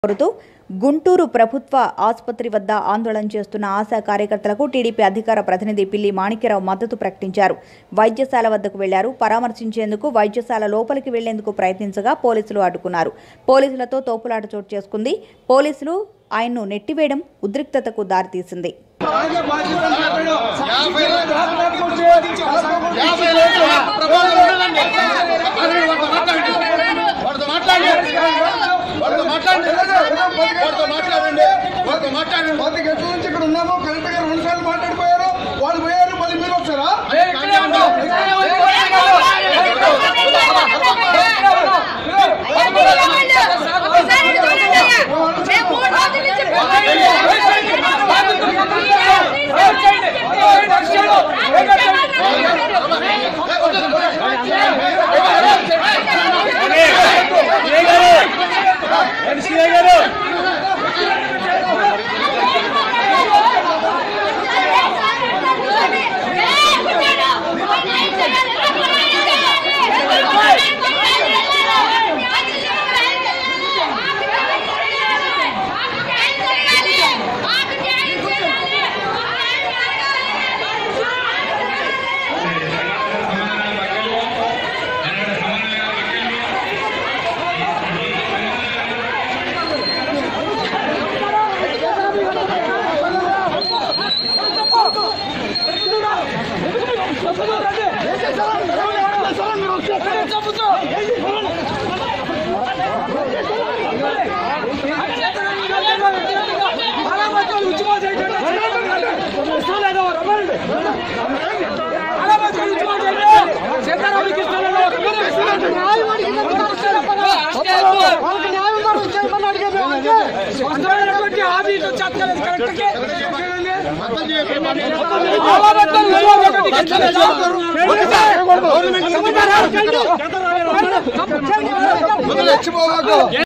కోరుతూ గుంటూరు ప్రభుత్వ ఆసుపత్రి వద్ద ఆందోళన చేస్తున్న ఆశా కార్యకర్తలకు టీడీపీ అధికార ప్రతినిధి పిల్లి మాణిక్యరావు మద్దతు ప్రకటించారు వైద్యశాల వద్దకు వెళ్లారు పరామర్శించేందుకు వైద్యశాల లోపలికి వెళ్లేందుకు ప్రయత్నించగా పోలీసులు అడ్డుకున్నారు పోలీసులతో తోపులాట చోటు చేసుకుంది పోలీసులు ఆయన్ను నెట్టివేయడం ఉద్రిక్తతకు దారితీసింది యాభై రోజులు ప్రభుత్వం ఉండదండి. అరే వాళ్ళతో మాట్లాడండి. వాళ్ళతో మాట్లాడండి. వాళ్ళతో మాట్లాడండి. వాళ్ళతో మాట్లాడండి. వాళ్ళతో మాట్లాడండి. పాతి గంటల నుంచి ఇక్కడ ఉన్నాము కరెక్ట్ గా రెండు సార్లు మాట్లాడిపోయారు వాళ్ళు పోయారు మళ్ళీ మీరు వచ్చారా మొత్తం చేయండి. వదిలి ఇచ్చిపోవాకు